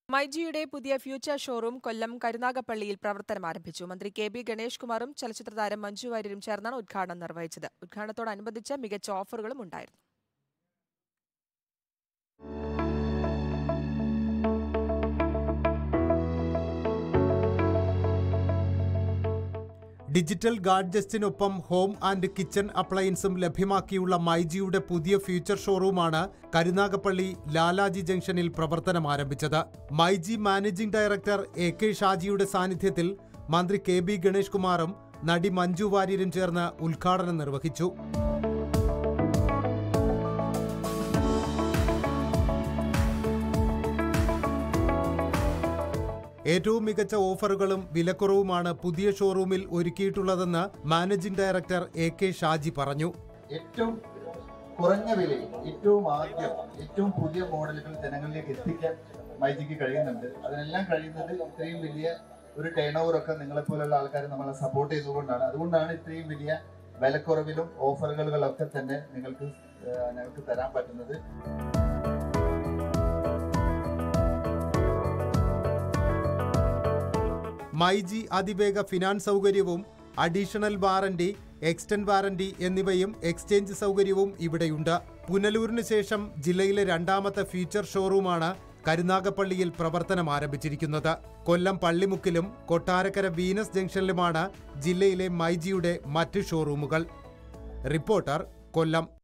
മൈജിയുടെ പുതിയ future showroom കൊല്ലം കരുനാഗപ്പള്ളിയിൽ പ്രവർത്തനം ആരംഭിച്ചു മന്ത്രി കെ ബി ഗണേഷ് കുമാറും ചലച്ചിത്ര താരം മഞ്ജു വാര്യരും ചേർന്നാണ് ഉദ്ഘാടനം നിർവഹിച്ചത് ഉദ്ഘാടനത്തോടനുബന്ധിച്ച് മികച്ച ഓഫറുകളും ഉണ്ടായിരുന്നു ഡിജിറ്റൽ ഗാഡ്ജറ്റ്സിനൊപ്പം ഹോം ആൻഡ് കിച്ചൺ അപ്ലയൻസും ലഭ്യമാക്കിയുള്ള മൈജിയുടെ പുതിയ ഫ്യൂച്ചർ ഷോറൂമാണ് കരുനാഗപ്പള്ളി ലാലാജി ജംഗ്ഷനിൽ പ്രവർത്തനം ആരംഭിച്ചത് myG managing director A K ഷാജിയുടെ സാന്നിധ്യത്തിൽ മന്ത്രി കെ ബി ഗണേഷ് കുമാറും നടി മഞ്ജു വാര്യരും ചേർന്ന് ഉദ്ഘാടനം നിർവഹിച്ചു ഏറ്റവും മികച്ച ഓഫറുകളും വിലക്കുറവുമാണ് പുതിയ ഷോറൂമിൽ ഒരുക്കിയിട്ടുള്ളതെന്ന് managing director A K Shaji പറഞ്ഞു ഏറ്റവും കുറഞ്ഞ വിലയിൽ ഏറ്റവും ആദ്യം ഏറ്റവും പുതിയ മോഡലുകൾ ജനങ്ങളിലേക്ക് എത്തിക്കാൻ മൈജിക്ക് കഴിയുന്നുണ്ട് അതിനെല്ലാം കഴിയുന്നത് ഇത്രയും വലിയ ഒരു ടേൺ ഓവർ ഒക്കെ നിങ്ങളെപ്പോലുള്ള ആൾക്കാർ നമ്മളെ സപ്പോർട്ട് ചെയ്തുകൊണ്ടാണ് അതുകൊണ്ടാണ് ഇത്രയും വലിയ വിലക്കുറവിലും ഓഫറുകളൊക്കെ തന്നെ നിങ്ങൾക്ക് ഏഹ്, ഞങ്ങൾക്ക് തരാൻ പറ്റുന്നത് മൈജി അതിവേഗ ഫിനാൻസ് സൗകര്യവും അഡീഷണൽ വാറന്റി എക്സ്റ്റൻഡ് വാറന്റി എന്നിവയും എക്സ്ചേഞ്ച് സൗകര്യവും ഇവിടെയുണ്ട് പുനലൂരിന് ശേഷം ജില്ലയിലെ രണ്ടാമത്തെ ഫീച്ചർ ഷോറൂമാണ് കരുനാഗപ്പള്ളിയിൽ പ്രവർത്തനം ആരംഭിച്ചിരിക്കുന്നത് കൊല്ലം പള്ളിമുക്കിലും കൊട്ടാരക്കര വീനസ് ജംഗ്ഷനിലുമാണ് ജില്ലയിലെ മൈജിയുടെ മറ്റ് ഷോറൂമുകൾ റിപ്പോർട്ടർ കൊല്ലം